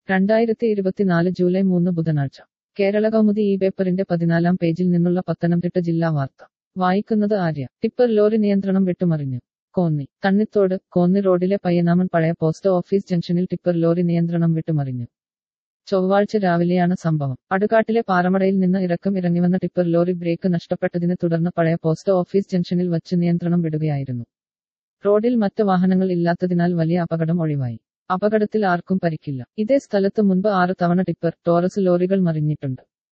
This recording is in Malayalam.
രണ്ടായിരത്തി ഇരുപത്തിനാല് ജൂലൈ മൂന്ന് ബുധനാഴ്ച കേരള കൗമുദി ഈ പേപ്പറിന്റെ പതിനാലാം പേജിൽ നിന്നുള്ള പത്തനംതിട്ട ജില്ലാ വാർത്ത വായിക്കുന്നത് ആര്യ ടിപ്പർ ലോറി നിയന്ത്രണം വിട്ടുമറിഞ്ഞു കോന്നി തണ്ണിത്തോട് കോന്നി റോഡിലെ പയ്യനാമൺ പഴയ പോസ്റ്റ് ഓഫീസ് ജംഗ്ഷനിൽ ടിപ്പർ ലോറി നിയന്ത്രണം വിട്ടുമറിഞ്ഞു ചൊവ്വാഴ്ച രാവിലെയാണ് സംഭവം അടുകാട്ടിലെ പാറമടയിൽ നിന്ന് ഇറക്കം ഇറങ്ങിവന്ന ടിപ്പർ ലോറി ബ്രേക്ക് നഷ്ടപ്പെട്ടതിനെ തുടർന്ന് പഴയ പോസ്റ്റ് ഓഫീസ് ജംഗ്ഷനിൽ വച്ച് നിയന്ത്രണം വിടുകയായിരുന്നു റോഡിൽ മറ്റ് വാഹനങ്ങൾ ഇല്ലാത്തതിനാൽ വലിയ അപകടം ഒഴിവായി അപകടത്തിൽ ആർക്കും പരിക്കില്ല ഇതേ സ്ഥലത്ത് മുൻപ് ആറ് തവണ ടിപ്പർ ടോറസ് ലോറികൾ മറിഞ്ഞിട്ടുണ്ട്